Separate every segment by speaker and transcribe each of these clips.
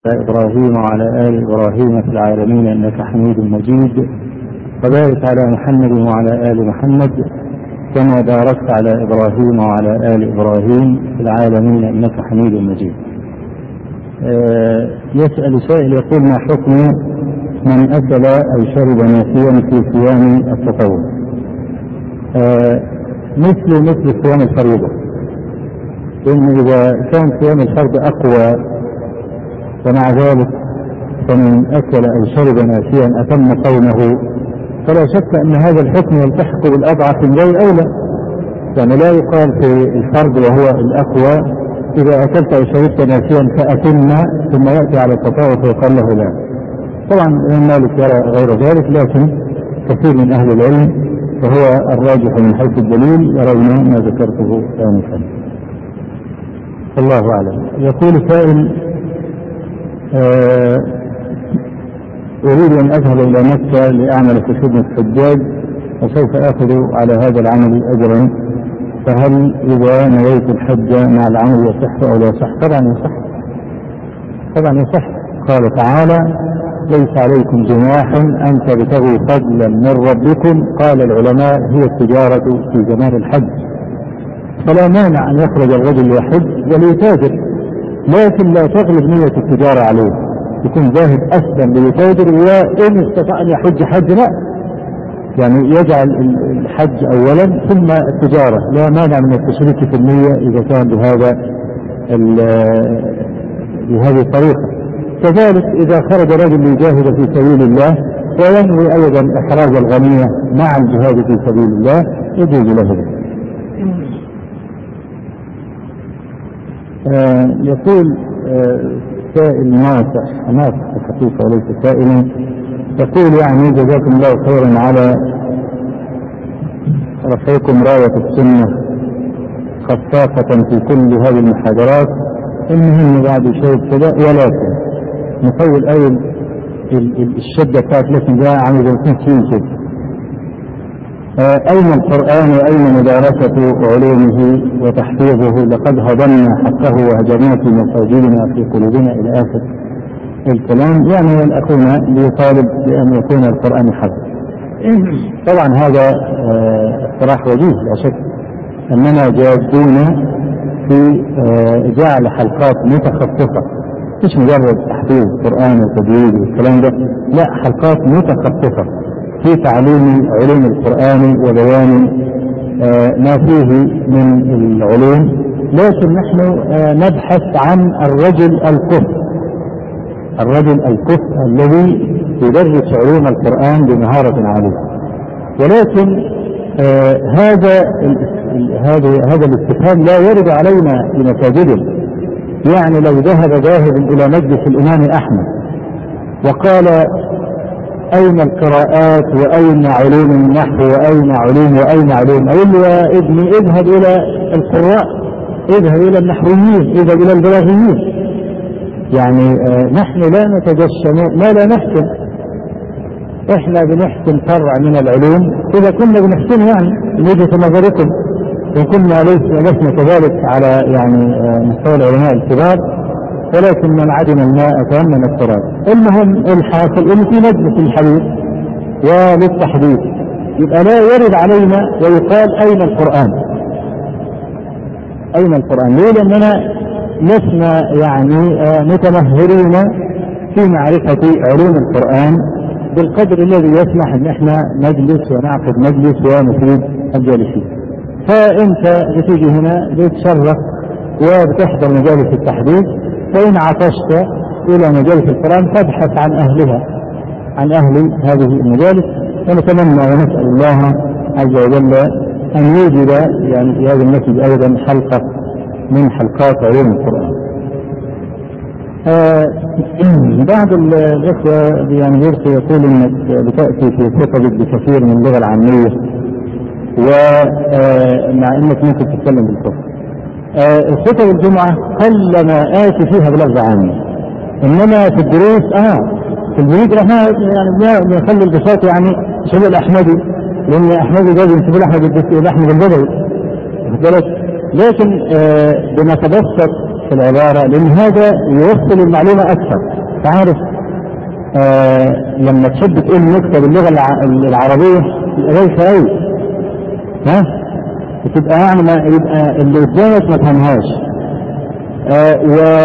Speaker 1: إبراهيم وعلى آل إبراهيم في العالمين إنك حميد مجيد وبارك على محمد وعلى آل محمد كما باركت على إبراهيم وعلى آل إبراهيم في العالمين إنك حميد مجيد آه يسأل سائل يقول ما حكم من أكل أو شرب ناسيا في صيام التطوع آه مثل مثل صيام الفريضة إن إذا كان صيام الفرض أقوى ومع ذلك فمن أكل أو شرب ناسيا أتم صومه فلا شك أن هذا الحكم يلتحق بالأضعف من غير أولى يعني لا يقال في الفرد وهو الأقوى إذا أكلت أو شربت ناسيا فأتم ثم يأتي على التطاوع فيقال له لا طبعا الإمام مالك يرى غير ذلك لكن كثير من أهل العلم وهو الراجح من حيث الدليل يرون ما ذكرته آنفا الله أعلم يقول سائل آه أريد أن أذهب إلى مكة لأعمل في خدمة الحجاج وسوف آخذ على هذا العمل أجرا فهل إذا نويت الحج مع العمل يصح أو لا يصح؟ طبعا يصح طبعا يصح قال تعالى ليس عليكم جناح أن تبتغوا فضلا من ربكم قال العلماء هي التجارة في زمان الحج فلا مانع أن يخرج الرجل يحج وليتاجر لكن لا تغلب نية التجارة عليه يكون ذاهب أسلم ليتاجر وإن استطاع أن يحج حج لا يعني يجعل الحج أولا ثم التجارة لا مانع من التشريك في النية إذا كان بهذا بهذه الطريقة كذلك إذا خرج رجل ليجاهد في سبيل الله وينوي أيضا إخراج الغنية مع الجهاد في سبيل الله يجوز له ذلك آه يقول آه سائل ناصح ناصح الحقيقة وليس سائلا يقول يعني جزاكم الله خيرا على رفعكم راية السنة خفافة في كل هذه المحاضرات المهم بعد شيء كذا ولكن نطول أي الشدة بتاعت لكن ده عامل زي فيه كده أين القرآن وأين مدارسة علومه وتحفيظه لقد هضمنا حقه وهجرنا في مساجدنا في قلوبنا إلى آخر الكلام يعني أخونا ليطالب بأن يكون القرآن حفظ طبعا هذا اقتراح وجيه لا شك أننا جادون في جعل حلقات متخصصة مش مجرد تحفيظ قرآن وتجويد والكلام ده لا حلقات متخصصة في تعليم علوم القرآن وبيان آه ما فيه من العلوم لكن نحن آه نبحث عن الرجل الكفء الرجل الكفء الذي يدرس علوم القرآن بمهارة عالية ولكن آه هذا هذا هذا الاستفهام لا يرد علينا في مساجدنا يعني لو ذهب ذاهب الى مجلس الامام احمد وقال أين القراءات وأين علوم النحو وأين علوم وأين علوم أقول له يا ابني اذهب إلى القراء اذهب إلى النحويين اذهب إلى البلاغيين يعني آه نحن لا نتجشم ما لا نحسن احنا بنحسن فرع من العلوم اذا كنا بنحسن يعني من وجهه نظركم ان كنا لسنا كذلك على يعني آه مستوى العلماء الكبار ولكن من عدم الماء تيمم التراب المهم الحاصل ان في مجلس الحديث وللتحديث يبقى لا يرد علينا ويقال اين القران اين القران ليه لاننا لسنا يعني متمهرين في معرفة علوم القرآن بالقدر الذي يسمح ان احنا نجلس ونعقد مجلس ونفيد الجالسين فانت بتيجي هنا بتشرف وبتحضر مجالس التحديث فإن عطشت إلى مجالس القرآن فابحث عن أهلها عن أهل هذه المجالس ونتمنى ونسأل الله عز وجل أن يوجد يعني في هذا المسجد أيضا حلقة من حلقات علوم القرآن. آه بعض الإخوة يعني يرسل يقول إنك بتأتي في خطبك بكثير من اللغة العامية ومع إنك ممكن تتكلم بالكفر. آه الخطب الجمعة قل ما آتي فيها بلفظ عامي إنما في الدروس آه في البيوت احنا يعني بنخلي البساط يعني شبه الأحمدي لأن أحمدي ده بنسيب الأحمد الأحمد البدوي بالك لكن آه بنتبسط في العبارة لأن هذا يوصل المعلومة أكثر تعرف آه لما تحب تقول نكتة باللغة العربية غير قوي ها بتبقى يعني ما يبقى اللي قدامك ما تفهمهاش آه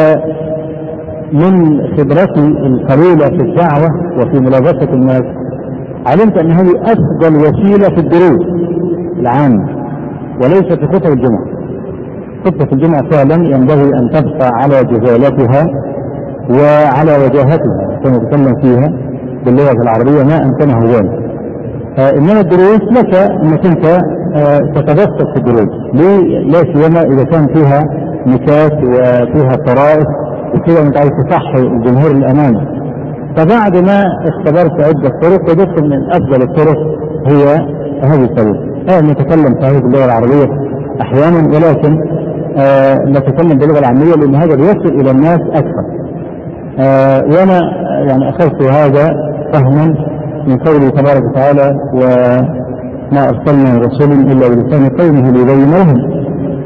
Speaker 1: ومن خبرتي القليلة في الدعوة وفي ملاقاة الناس علمت أن هذه أفضل وسيلة في الدروس العامة وليس في خطب الجمعة خطبة الجمعة فعلا ينبغي أن تبقى على جزالتها وعلى وجاهتها كما نتكلم فيها باللغة العربية ما أمكنه ذلك آه إنما الدروس لك أنك أنت آه تتبسط في الدروس ليه لا سيما إذا كان فيها نكات وفيها طرائف وكذا أنت عايز تصحي الجمهور الأمامي فبعد ما اختبرت عدة طرق وجدت من أفضل الطرق هي هذه الطريقة آه نتكلم صحيح باللغة العربية أحيانا ولكن آه نتكلم باللغة العامية لأن هذا بيصل إلى الناس أكثر آه وأنا يعني أخذت هذا فهما من قوله تبارك وتعالى وما أرسلنا من رسول إلا بلسان قومه ليبين لهم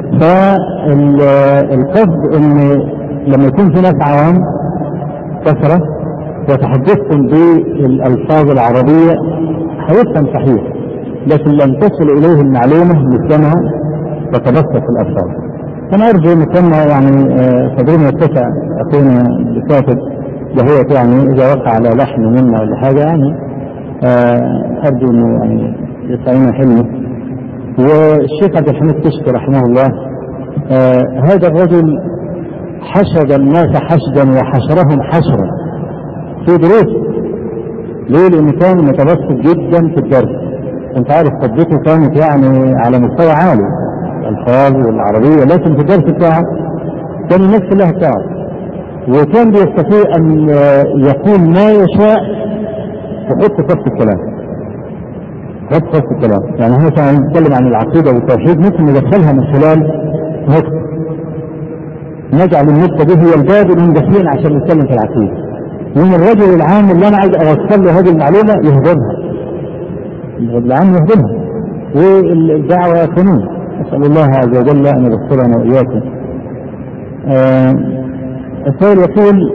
Speaker 1: فالقصد أن لما يكون في ناس عوام كثرة وتحدثتم بالألفاظ العربية هيفهم صحيح لكن لم تصل إليه المعلومة مثلما تتبسط الألفاظ أنا أرجو أن كان يعني صدرنا يتسع أخونا الكاتب دهية يعني إذا وقع على لحن منا ولا حاجة يعني أرجو أنه يعني يسعينا حلمه والشيخ عبد الحميد كشك رحمه الله هذا الرجل حشد الناس حشدا وحشرهم حشرا في دروس ليه؟ لأنه كان متبسط جدا في الدرس أنت عارف خطته كانت يعني على مستوى عالي الألفاظ والعربية لكن في الدرس بتاعه كان الناس كلها تعرف وكان بيستطيع أن يقول ما يشاء وحط خط الكلام خط خط الكلام يعني هو كان يتكلم عن العقيدة والتوحيد ممكن ندخلها من خلال نقطة نجعل النقطة دي هي الباب اللي ندخلين عشان نتكلم في العقيدة ومن الرجل العام اللي انا عايز اوصل له هذه المعلومه يهضمها. الرجل العام يهضمها. والدعوه فنون. اسال الله عز وجل ان يبصرنا واياكم. آه السؤال يقول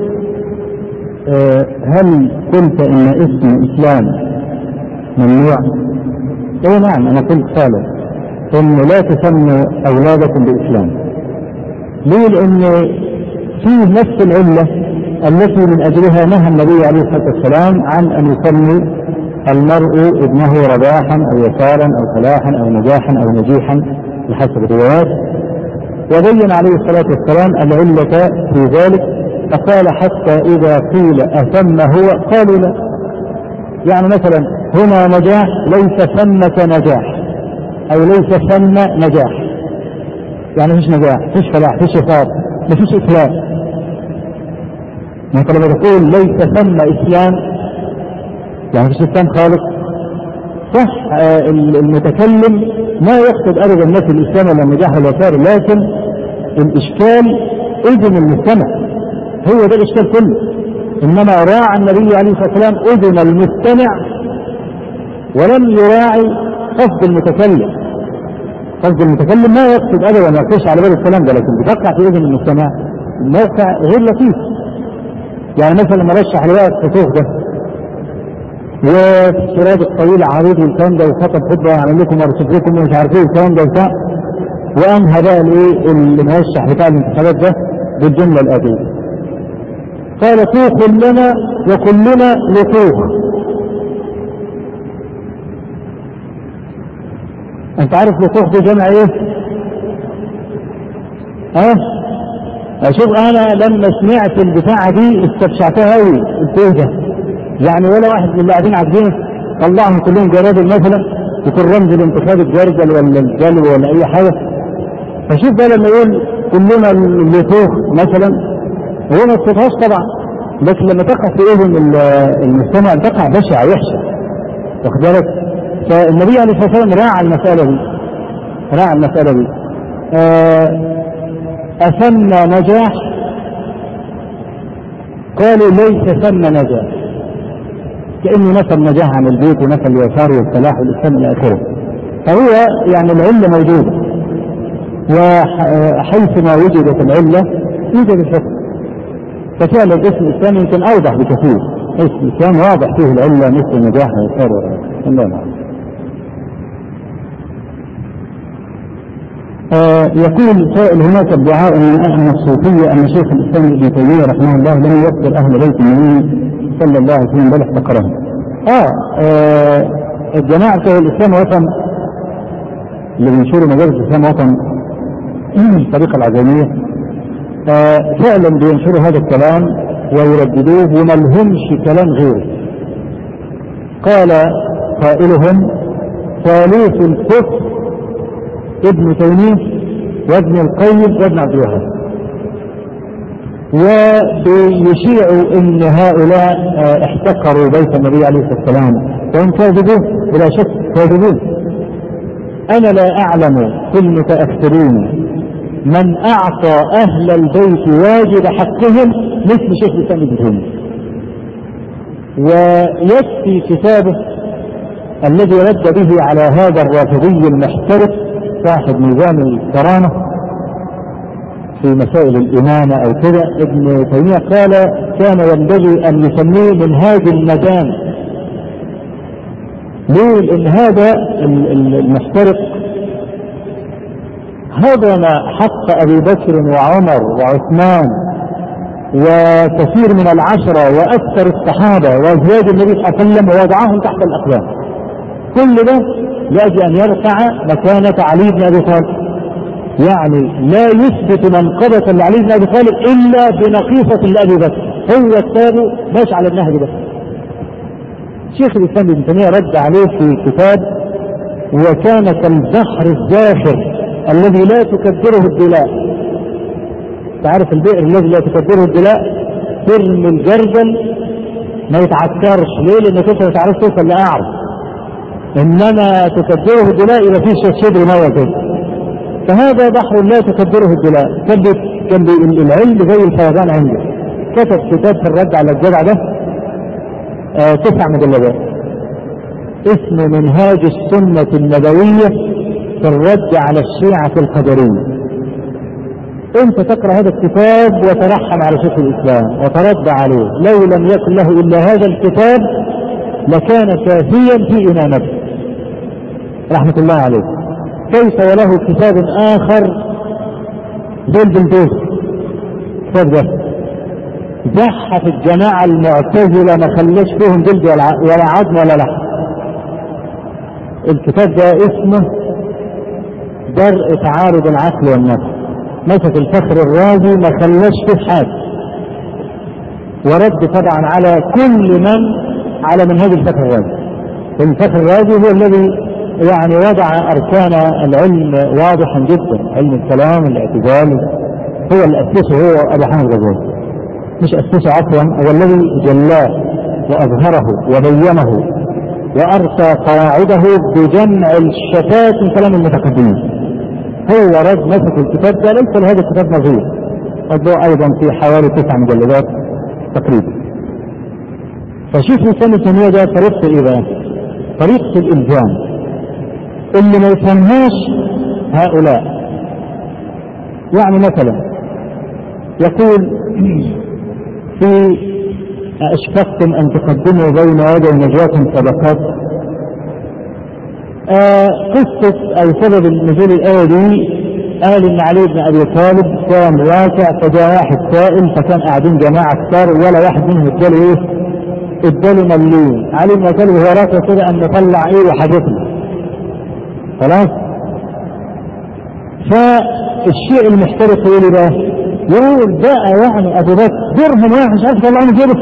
Speaker 1: آه هل قلت ان اسم اسلام ممنوع؟ اي نعم انا قلت فعلا ان لا تسموا اولادكم باسلام. ليه؟ لان فيه نفس العله التي من اجلها نهى النبي عليه الصلاه والسلام عن ان يسمي المرء ابنه رباحا او يسارا او فلاحا او نجاحا او نجيحا بحسب الروايات وبين عليه الصلاه والسلام العله في ذلك فقال حتى اذا قيل اثم هو قالوا لا يعني مثلا هنا نجاح ليس ثمة نجاح او ليس ثم نجاح يعني مفيش نجاح مفيش فلاح مفيش يسار مفيش اسلام ما انت لما تقول ليس ثم اسلام يعني مفيش اسلام خالص صح آه المتكلم ما يقصد ابدا نفي الاسلام ولا النجاح ولا اليسار لكن الاشكال اذن المستمع هو ده الاشكال كله انما راعى النبي عليه الصلاه والسلام اذن المستمع ولم يراعي قصد المتكلم قصد المتكلم ما يقصد ابدا ما يقصدش على بال الكلام ده لكن بتقع في اذن المستمع الموقع غير لطيف يعني مثلا لما رشح لواء الخطوط ده والسراد الطويل عريض والكلام ده وخطب خطبه عامل لكم ارسل لكم ومش عارف ايه والكلام ده وبتاع وانهى بقى الايه المرشح بتاع الانتخابات ده بالجمله الاتيه قال طوخ لنا وكلنا لطوخ انت عارف لطوخ ده جمع ايه؟ ها؟ أه؟ اشوف انا لما سمعت البتاعه دي استبشعتها قوي قلت ايه ده؟ يعني ولا واحد من اللي قاعدين عارفين طلعهم كلهم جرادل مثلا يكون رمز الانتخاب الجردل ولا الجلو ولا اي حاجه فشوف بقى لما يقول كلنا اللطوخ مثلا هو ما يقصدهاش طبعا لكن لما تقع في اذن المستمع تقع بشعه وحشه واخد بالك؟ فالنبي عليه الصلاه والسلام راعى المساله دي راعى المساله دي آه أثم نجاح قالوا ليس ثم نجاح كأنه نفى النجاح عن البيت ونفى اليسار والفلاح والإسلام إلى آخره فهو يعني العلة موجودة وحيثما وجدت العلة يوجد الحكم ففعل الاسم الاسلامي يمكن اوضح بكثير اسم الاسلام واضح فيه العله مثل النجاح والخير الله نعم آه يقول سائل هناك ادعاء من أهل الصوفية أن شيخ الإسلام ابن تيمية رحمه الله لم يذكر أهل بيت النبي صلى الله عليه وسلم بل احتقرهم. آه, آه الجماعة بتوع الإسلام وطن اللي بينشروا مجالس الإسلام وطن الطريقة العجمية آه فعلا بينشروا هذا الكلام ويرددوه وما لهمش كلام غيره. قال قائلهم ثالوث الكفر ابن تيمية وابن القيم وابن عبد الوهاب ويشيعوا ان هؤلاء احتقروا بيت النبي عليه الصلاه والسلام وهم كاذبون بلا شك كاذبون انا لا اعلم في المتاخرين من اعطى اهل البيت واجب حقهم مثل شيخ الاسلام ابن تيميه ويكفي كتابه الذي رد به على هذا الرافضي المحترف صاحب ميزان الكرامة في مسائل الإمامة أو كذا ابن تيمية قال كان ينبغي أن يسميه منهاج الندام ليه؟ لأن هذا المحترق هضم حق أبي بكر وعمر وعثمان وكثير من العشرة وأكثر الصحابة وأزواج النبي صلى الله عليه وسلم ووضعهم تحت الأقدام كل ده لأجل أن يرفع مكانة علي بن أبي طالب يعني لا يثبت منقبة لعلي بن أبي طالب إلا بنقيصة لأبي بكر هو التابع ماشي على النهج ده شيخ الإسلام ابن تيمية رد عليه في كتاب وكان كالبحر الزاخر الذي لا تكدره الدلاء تعرف البئر الذي لا تكدره الدلاء ترمي الجردل ما يتعكرش ليه؟ لانك انت ما تعرفش توصل لاعرض انما تكدره الدلاء يبقى فيه شبر ميه كده فهذا بحر لا تكدره الدلاء كان كان العلم زي الفيضان عنده كتب كتاب في الرد على الجدع ده آه تسع مجلدات اسمه منهاج السنة النبوية في الرد على الشيعة القدرية انت تقرا هذا الكتاب وترحم على شيخ الاسلام وترد عليه لو لم يكن له الا هذا الكتاب لكان كافيا في امامته رحمه الله عليه كيف وله كتاب اخر جلد البيت كتاب ده زحف الجماعة المعتزلة ما خلاش فيهم جلد ولا ولا عظم ولا لحم الكتاب ده اسمه درء تعارض العقل والنفس مسك الفخر الرازي ما خلاش فيه حاجة ورد طبعا على كل من على منهج الفخر الرازي الفخر الرازي هو الذي يعني وضع أركان العلم واضحا جدا علم الكلام الاعتدال هو اللي أسسه هو أبو حامد الغزالي مش أسسه عفوا هو الذي جلاه وأظهره وبينه وأرسى قواعده بجمع الشتات من كلام المتقدمين هو رد مسك الكتاب ده ليس لهذا الكتاب نظير موضوع ايضا في حوالي تسع مجلدات تقريبا فشوف لسان تيمية ده طريقة ايه بقى؟ طريقة الالزام اللي ما يفهمهاش هؤلاء يعني مثلا يقول في أشفقتم أن تقدموا بين يدي نجواكم صدقات آه قصة أو سبب نزول الآية دي قال إن علي بن أبي طالب كان واقع فجاء واحد سائل فكان قاعدين جماعة كتار ولا واحد منهم اداله إيه؟ اداله مليون علي بن أبي طالب وهو راكع كده أن نطلع إيه وحاجتنا خلاص؟ فالشيء المحترق يقول إيه بقى؟ يقول بقى يعني أبو بكر درهم واحد مش عارف يطلع من جيبه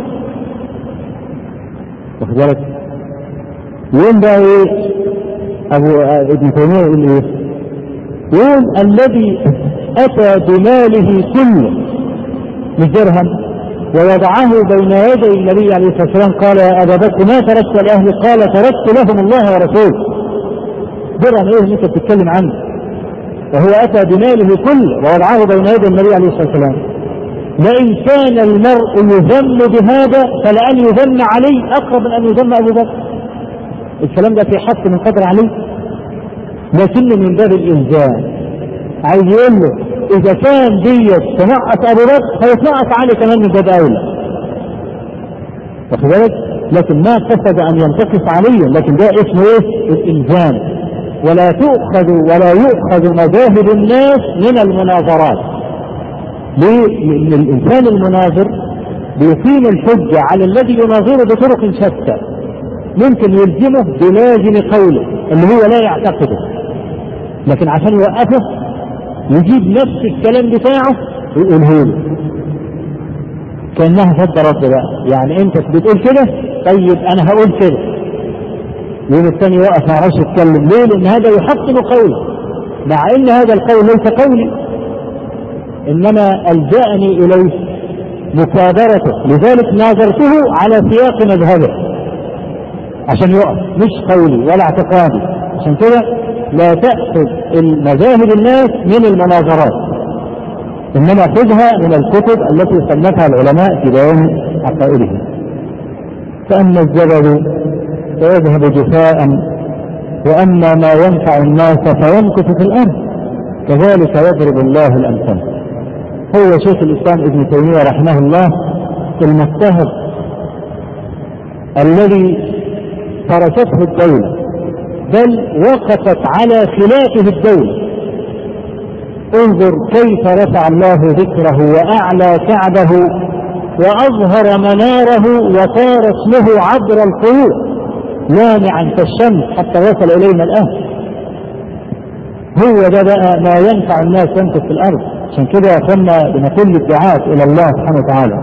Speaker 1: واخد بالك؟ يقول بقى إيه؟ أبو ابن تيمية يقول إيه؟ يقول الذي أتى بماله كله مش درهم ووضعه بين يدي النبي عليه الصلاة والسلام قال يا أبا بكر ما تركت لأهلي قال تركت لهم الله ورسوله درهم إيه اللي أنت بتتكلم عنه وهو أتى بماله كله ووضعه بين يدي النبي عليه الصلاة والسلام لئن كان المرء يذم بهذا فلأن يذم علي أقرب من أن يذم أبو بكر الكلام ده في حق من قدر عليه لكن من باب الإلزام عايز يقول له اذا كان ديت تنقص ابو بكر فيتنقص علي كمان من باب اولى واخد بالك؟ لكن ما قصد ان ينتقص عليا لكن ده اسمه ايه؟ الالزام ولا تؤخذ ولا يؤخذ مذاهب الناس من المناظرات ليه؟ لان الانسان المناظر بيقيم الحجه على الذي يناظره بطرق شتى ممكن يلزمه بلازم قوله اللي هو لا يعتقده لكن عشان يوقفه يجيب نفس الكلام بتاعه ويقوله له كانها فد رد بقى يعني انت بتقول كده طيب انا هقول كده يوم الثاني يقف ما يعرفش يتكلم ليه؟ لان هذا يحطم قوله مع ان هذا القول ليس قولي انما الجاني اليه مكابرته لذلك ناظرته على سياق مذهبه عشان يقف مش قولي ولا اعتقادي عشان كده لا تأخذ المذاهب الناس من المناظرات إنما خذها من الكتب التي صنفها العلماء في بيان عقائدهم فأما الزبد فيذهب جفاء وأما ما ينفع الناس فيمكث في الأرض كذلك يضرب الله الأمثال هو شيخ الإسلام ابن تيمية رحمه الله المجتهد الذي تركته الدولة بل وقفت على خلافه الدولة انظر كيف رفع الله ذكره وأعلى كعبه وأظهر مناره وصار اسمه عبر القلوب لامعا كالشمس حتى وصل إلينا الآن هو ده بقى ما ينفع الناس يمكث في الأرض عشان كده يا اخوانا بنقول للدعاة إلى الله سبحانه وتعالى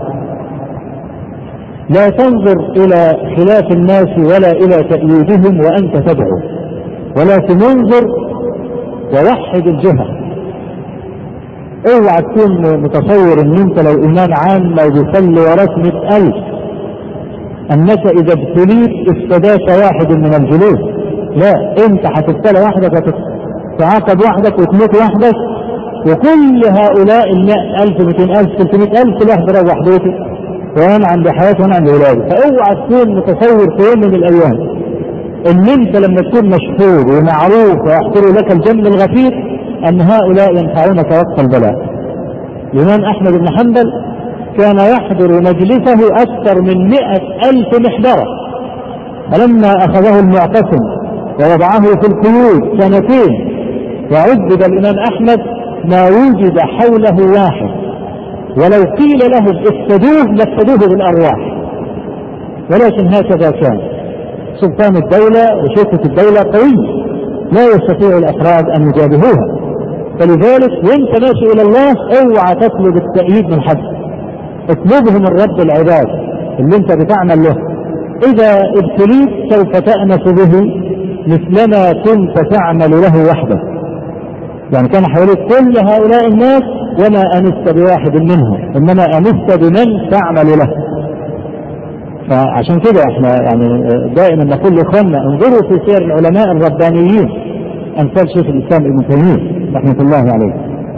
Speaker 1: لا تنظر إلى خلاف الناس ولا إلى تأييدهم وأنت تدعو ولكن انظر ووحد الجهة اوعى تكون متصور ان انت لو امام عام لو بيصلي وراك مئة الف انك اذا ابتليت استداك واحد من الجلوس لا انت هتبتلى وحدك وتتعاقب وحدك وتموت وحدك وكل هؤلاء المئة ألف مئتين ألف ثلاثمائة ألف كل واحد روح بيته وينعم بحياته وينعم بولاده فاوعى تكون متصور في يوم من الأيام ان انت لما تكون مشهور ومعروف ويحضر لك الجنة الغفير ان هؤلاء ينفعونك وقت البلاء الامام احمد بن حنبل كان يحضر مجلسه اكثر من مئة الف محضرة فلما اخذه المعتصم ووضعه في القيود سنتين وعذب الامام احمد ما وجد حوله واحد ولو قيل لهم افسدوه لافسدوه بالارواح ولكن هكذا كان سلطان الدولة وشوكة الدولة قوي لا يستطيع الأفراد أن يجابهوها فلذلك وانت ماشي إلى الله اوعى تطلب التأييد من حد اطلبه من رب العباد اللي انت بتعمل له إذا ابتليت سوف تأنس به مثلما كنت تعمل له وحدك يعني كان حواليك كل هؤلاء الناس وما أنست بواحد منهم إنما أنست بمن تعمل له فعشان كده احنا يعني دائما نقول لاخواننا انظروا في سير العلماء الربانيين امثال شيخ الاسلام ابن تيميه رحمه الله عليه.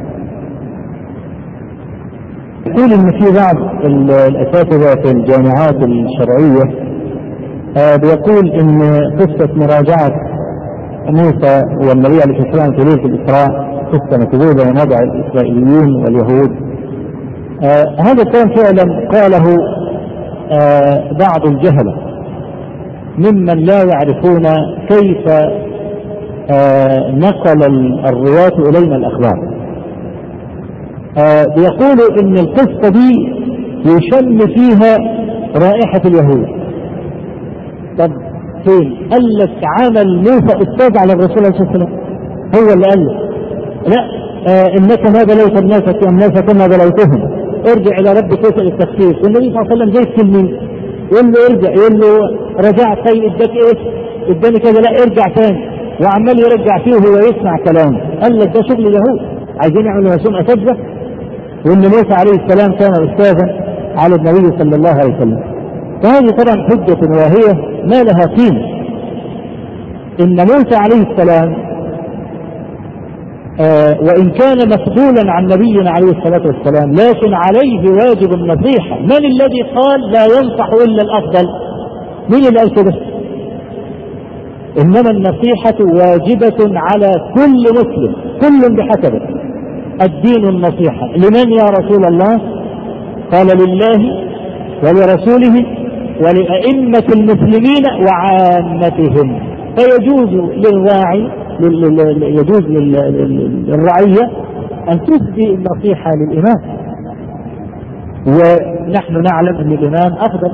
Speaker 1: يقول ان في بعض الاساتذه في الجامعات الشرعيه آه بيقول ان قصه مراجعه موسى والنبي عليه الصلاه والسلام في ليله الاسراء قصه مكذوبه من وضع الاسرائيليين واليهود آه هذا كان فعلا قاله آه بعض الجهلة ممن لا يعرفون كيف آه نقل الرواة إلينا الأخبار آه بيقولوا إن القصة دي يشم فيها رائحة اليهود طب فين؟ قال لك عمل موسى أستاذ على الرسول عليه الصلاة والسلام هو اللي قال له لا إنك ما بلوت الناس الناس كما بلوتهم ارجع الى ربك واسال التخفيف والنبي صلى الله عليه وسلم زي التلميذ يقول له ارجع يقول له رجعت طيب اداك ايه؟ اداني كذا لا ارجع تاني وعمال يرجع فيه وهو يسمع كلامه قال لك ده شغل اليهود عايزين يعملوا نفسهم اساتذه وان موسى عليه السلام كان استاذا على النبي صلى الله عليه وسلم فهذه طبعا حجة واهية ما لها قيمة إن موسى عليه السلام آه وإن كان مفضولا عن نبينا عليه الصلاة والسلام لكن عليه واجب النصيحة من الذي قال لا ينصح إلا الأفضل مين اللي قال كده إنما النصيحة واجبة على كل مسلم كل بحسبه الدين النصيحة لمن يا رسول الله قال لله ولرسوله ولأئمة المسلمين وعامتهم فيجوز للراعي يجوز للرعية أن تسدي النصيحة للإمام ونحن نعلم أن الإمام أفضل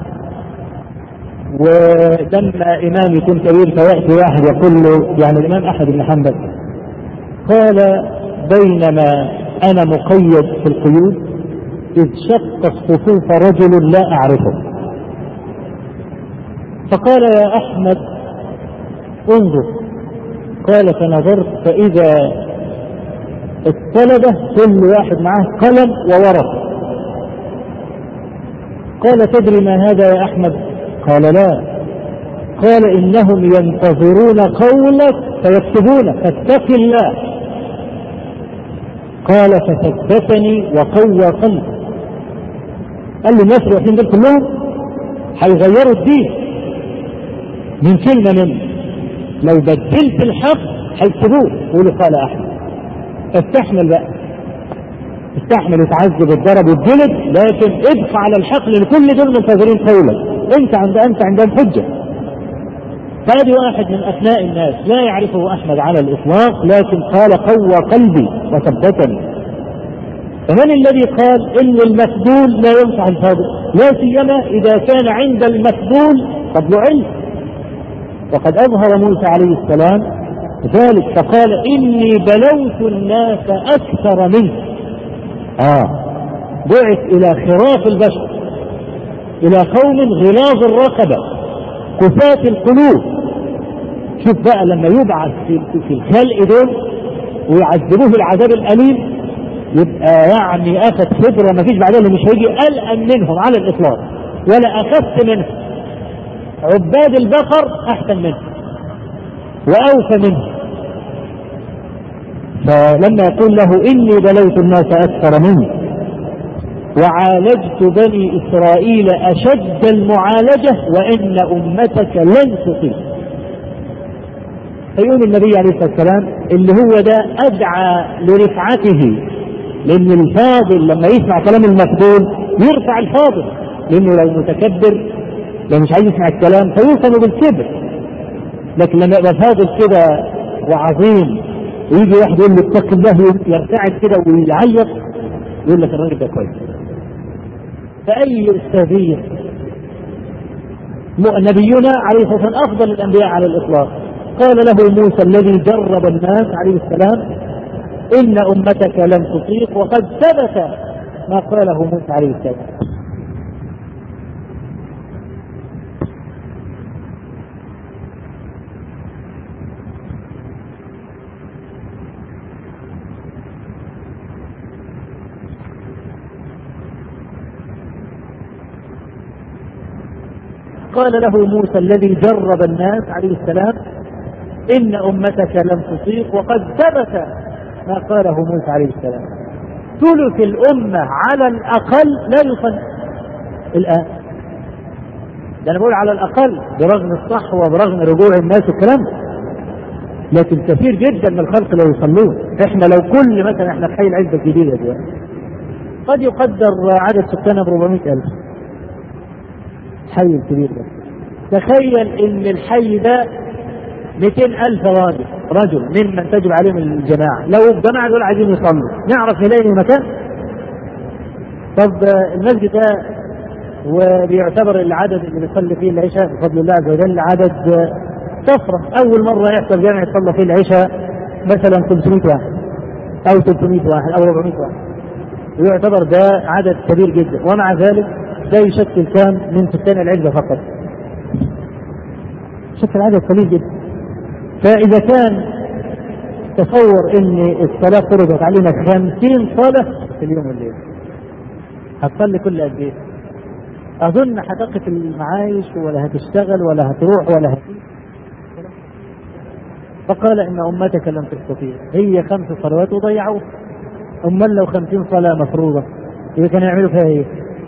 Speaker 1: ولما إمام يكون كبير فيأتي واحد يقول له يعني الإمام أحمد بن حنبل قال بينما أنا مقيد في القيود إذ شق الصفوف رجل لا أعرفه فقال يا أحمد انظر قال فنظرت فإذا الطلبة كل واحد معه قلم وورق قال تدري ما هذا يا أحمد قال لا قال إنهم ينتظرون قولك فيكتبونه فاتق الله قال فثبتني وقوى قلبي قال لي الناس الوحيدين دول كلهم هيغيروا الدين من كلمة منه لو بدلت الحق هيكتبوه يقولوا قال أحمد استحمل بقى استحمل وتعذب الضرب والجلد لكن ادفع على الحق لان كل دول منتظرين قولك انت عند انت عندهم حجه فادي واحد من ابناء الناس لا يعرفه احمد على الاطلاق لكن قال قوى قلبي وثبتني فمن الذي قال ان المفضول لا ينفع الفاضل لا سيما اذا كان عند المفضول فضل علم وقد اظهر موسى عليه السلام ذلك فقال اني بلوت الناس اكثر منه اه بعث الى خراف البشر الى قوم غلاظ الرقبه كفاة القلوب شوف بقى لما يبعث في, في الخلق دول ويعذبوه العذاب الاليم يبقى يعني اخذ خبره ما فيش بعدها مش هيجي الأن منهم على الاطلاق ولا اخف منهم عباد البقر احسن منه واوفى منه فلما يقول له إني بلوت الناس أكثر منك وعالجت بني إسرائيل أشد المعالجة وإن أمتك لن تطيق فيقول النبي عليه الصلاة والسلام اللي هو ده أدعى لرفعته لأن الفاضل لما يسمع كلام المفضول يرفع الفاضل لأنه لو متكبر لو مش عايز يسمع الكلام فيوصل بالكبر لكن لما يبقى فاضل كده وعظيم ويجي واحد يقول له اتق الله يرتعد كده ويعيط يقول لك الراجل ده كويس فأي أستاذية نبينا عليه الصلاة والسلام أفضل الأنبياء على الإطلاق قال له موسى الذي جرب الناس عليه السلام إن أمتك لن تطيق وقد ثبت ما قاله موسى عليه السلام قال له موسى الذي جرب الناس عليه السلام إن أمتك لم تطيق وقد ثبت ما قاله موسى عليه السلام ثلث الأمة على الأقل لا يصلي الآن ده أنا بقول على الأقل برغم الصحوة وبرغم رجوع الناس والكلام لكن كثير جدا من الخلق لا يصلون احنا لو كل مثلا احنا في حي العزة الجديدة دلوقتي قد يقدر عدد سكانها ب 400000 الحي الكبير ده تخيل ان الحي ده 200 ألف راجل رجل ممن تجب عليهم الجماعة لو الجماعة دول عايزين يصلوا نعرف نلاقي مكان طب المسجد ده وبيعتبر العدد اللي بيصلي فيه العشاء بفضل الله عز وجل عدد طفرة أول مرة يحصل جامع يصلى فيه العشاء مثلا 500 واحد أو 300 واحد أو 400 واحد ويعتبر ده عدد كبير جدا ومع ذلك ده يشكل كام من سكان العزة فقط شكل عدد قليل جدا فإذا كان تصور ان الصلاة فرضت علينا خمسين صلاة في اليوم والليل هتصلي كل قد ايه؟ أظن هتقف المعايش ولا هتشتغل ولا هتروح ولا هتيجي فقال إن أمتك لن تستطيع هي خمس صلوات وضيعوها أمال لو خمسين صلاة مفروضة إذا كانوا يعملوا فيها إيه؟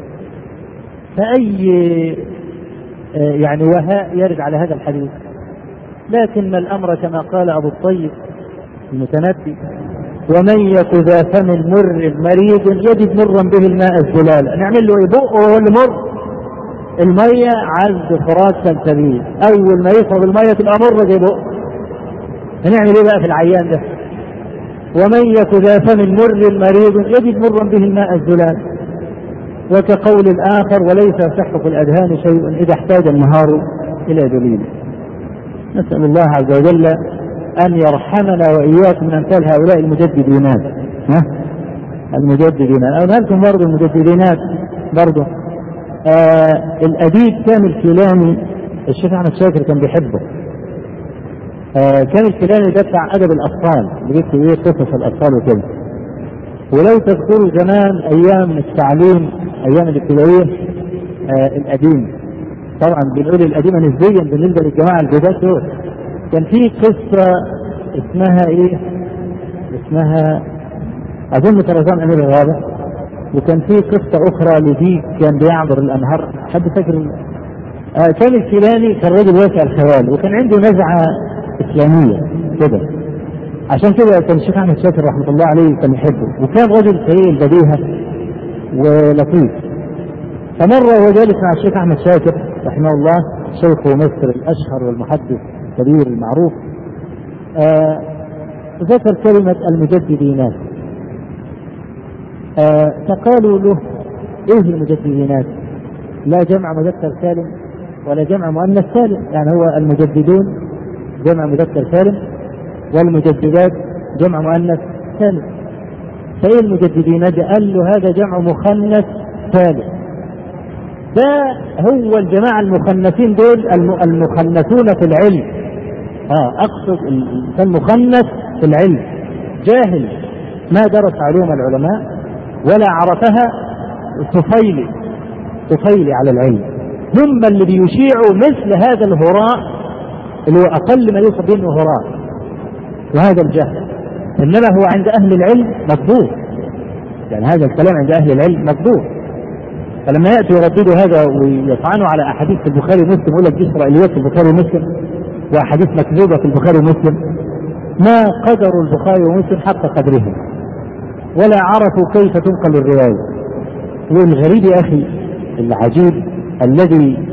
Speaker 1: فأي يعني وهاء يرد على هذا الحديث لكن الأمر كما قال أبو الطيب المتنبي ومن يك ذا فم مر مريض يجد مرا به الماء الزلال نعمل له ايه بق وهو اللي مر المية عذب فرات سلسبيل أول ما يشرب المية تبقى مرة زي بق هنعمل إيه بقى في العيان ده؟ ومن يك ذا فم مر مريض يجد مرا به الماء الزلال وكقول الآخر وليس يصح في الأذهان شيء إذا احتاج النهار إلى دليل نسأل الله عز وجل أن يرحمنا وإياكم من أمثال هؤلاء المجددينات ها؟ المجددينات أو لكم برضه المجددينات برضه آه الأديب كامل الكيلاني الشيخ أحمد شاكر كان بيحبه آه كامل الكيلاني ده بتاع أدب الأطفال بيكتب إيه قصص الأطفال وكده ولو تذكروا زمان أيام التعليم أيام الابتدائية آه القديم طبعا بنقول القديمة نسبيا بالنسبة للجماعة الجداد دول كان في قصة اسمها إيه؟ اسمها أظن طرزان أمير الغابة وكان في قصة أخرى لديك كان بيعبر الأنهار حد فاكر آه كان الكيلاني كان رجل واسع الخيال وكان عنده نزعة إسلامية كده عشان كده كان الشيخ أحمد شاكر رحمة الله عليه كان يحبه وكان رجل سريع البديهة ولطيف فمرة وهو جالس مع الشيخ أحمد شاكر رحمه الله شيخ مصر الأشهر والمحدث الكبير المعروف آه ذكر كلمة المجددينات آه فقالوا له ايه المجددينات؟ لا جمع مذكر سالم ولا جمع مؤنث سالم يعني هو المجددون جمع مذكر سالم والمجددات جمع مؤنث سالم فايه المجددينات قال له هذا جمع مخنث سالم ده هو الجماعة المخنثين دول المخنثون في العلم اه اقصد الانسان مخنث في العلم جاهل ما درس علوم العلماء ولا عرفها طفيلي طفيلي على العلم هم اللي بيشيعوا مثل هذا الهراء اللي هو اقل ما يوصف به هراء وهذا الجهل انما هو عند اهل العلم مضبوط يعني هذا الكلام عند اهل العلم مضبوط فلما ياتوا يرددوا هذا ويطعنوا على احاديث البخاري ومسلم يقول لك دي اسرائيليات في البخاري ومسلم واحاديث مكذوبه في البخاري ومسلم ما قدروا البخاري ومسلم حق قدرهم ولا عرفوا كيف تنقل الروايه والغريب يا اخي العجيب الذي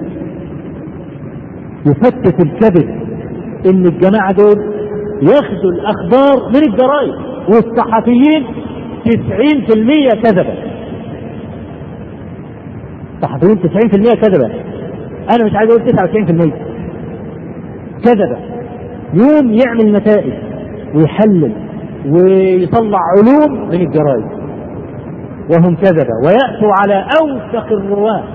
Speaker 1: يفتت الكذب ان الجماعه دول ياخذوا الاخبار من الجرائد والصحفيين 90% كذبه الصحفيين 90% كذبه انا مش عايز اقول 99% كذبه يوم يعمل نتائج ويحلل ويطلع علوم من الجرائد وهم كذبه وياتوا على اوثق الرواه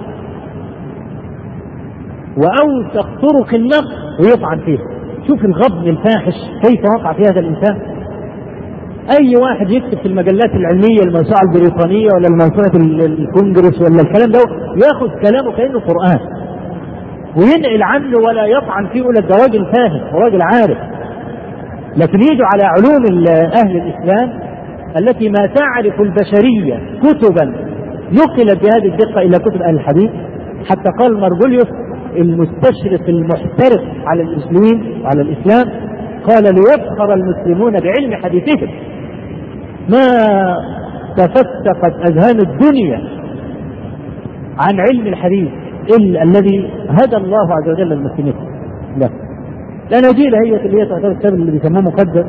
Speaker 1: واوثق طرق النقد ويطعن فيها شوف الغبن الفاحش كيف وقع في هذا الانسان اي واحد يكتب في المجلات العلميه الموسوعه البريطانيه ولا الموسوعه الكونجرس ولا الكلام ده ياخذ كلامه كانه قران وينقل عنه ولا يطعن فيه يقول ده راجل فاهم وراجل عارف لكن يجوا على علوم اهل الاسلام التي ما تعرف البشريه كتبا نقلت بهذه الدقه الى كتب اهل الحديث حتى قال مرجوليوس المستشرق المحترف على المسلمين وعلى الاسلام قال ليفخر المسلمون بعلم حديثهم ما تفتقت اذهان الدنيا عن علم الحديث الا الذي هدى الله عز وجل المسلمين لا الاناجيل هي اللي هي تعتبر الكتاب اللي بيسموه مقدس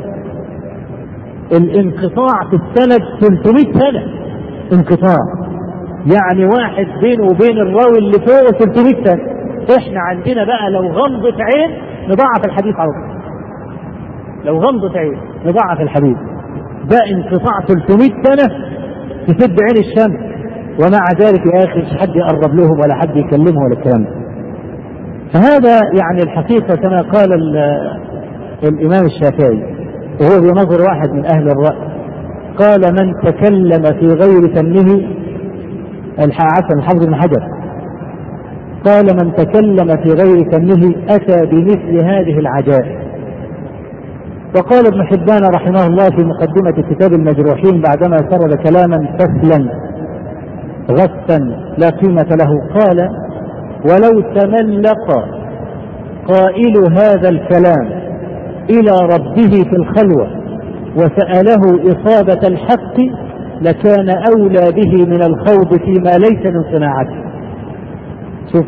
Speaker 1: الانقطاع في السند 300 سنه انقطاع يعني واحد بينه وبين الراوي اللي فوق 300 سنه احنا عندنا بقى لو غمضة عين نضعف الحديث على طول لو غمضة عين نضعف الحديث ده انقطاع 300 سنة تسد عين الشمس ومع ذلك يا اخي مش حد يقرب لهم ولا حد يكلمهم ولا الكلام ده فهذا يعني الحقيقة كما قال الإمام الشافعي وهو بنظر واحد من أهل الرأي قال من تكلم في غير فنه عفوا الحافظ بن حجر قال من تكلم في غير فنه أتى بمثل هذه العجائب وقال ابن حبان رحمه الله في مقدمة كتاب المجروحين بعدما سرد كلاما فسلا غثا لا قيمة له قال ولو تملق قائل هذا الكلام إلى ربه في الخلوة
Speaker 2: وسأله إصابة الحق لكان أولى به من الخوض فيما ليس من صناعته شوف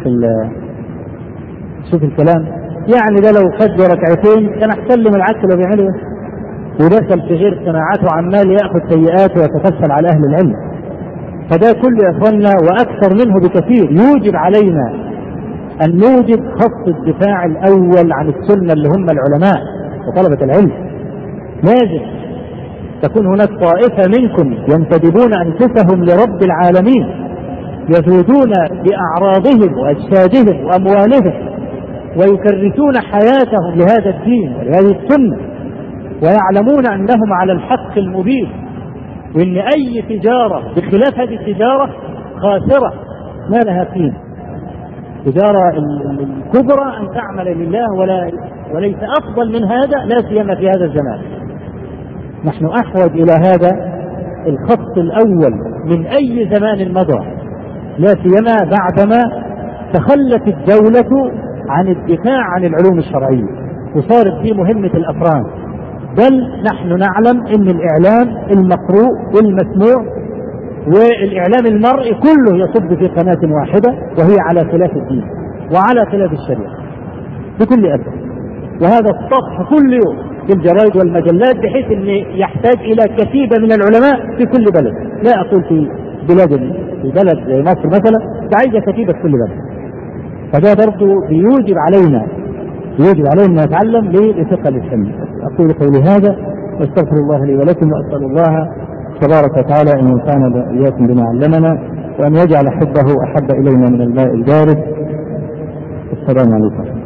Speaker 2: شوف الكلام يعني ده لو خد ركعتين كان احسن له من العكس اللي بيعمله ودخل في غير صناعته وعمال ياخذ سيئات ويتفصل على اهل العلم فده كله يا اخوانا واكثر منه بكثير يوجب علينا ان نوجد خط الدفاع الاول عن السنه اللي هم العلماء وطلبه العلم لازم تكون هناك طائفه منكم ينتدبون انفسهم لرب العالمين يذودون باعراضهم واجسادهم واموالهم ويكرسون حياتهم لهذا الدين ولهذه السنه ويعلمون انهم على الحق المبين وان اي تجاره بخلاف هذه التجاره خاسره ما لها قيمه التجاره الكبرى ان تعمل لله ولا وليس افضل من هذا لا سيما في هذا الزمان نحن احوج الى هذا الخط الاول من اي زمان مضى لا سيما بعدما تخلت الدولة عن الدفاع عن العلوم الشرعية وصارت دي مهمة الأفراد بل نحن نعلم أن الإعلام المقروء والمسموع والإعلام المرئي كله يصب في قناة واحدة وهي على خلاف الدين وعلى خلاف الشريعة بكل أسف وهذا الصفح كل يوم في الجرائد والمجلات بحيث أن يحتاج إلى كتيبة من العلماء في كل بلد لا أقول في بلاد في بلد زي مصر مثلا عايزة كتيبة في كل بلد فده برضه بيوجب علينا يجب علينا ان نتعلم لثقل الحمل اقول قولي هذا واستغفر الله لي ولكم واسال الله تبارك وتعالى ان ينفعنا واياكم بما علمنا وان يجعل حبه احب الينا من الماء البارد السلام عليكم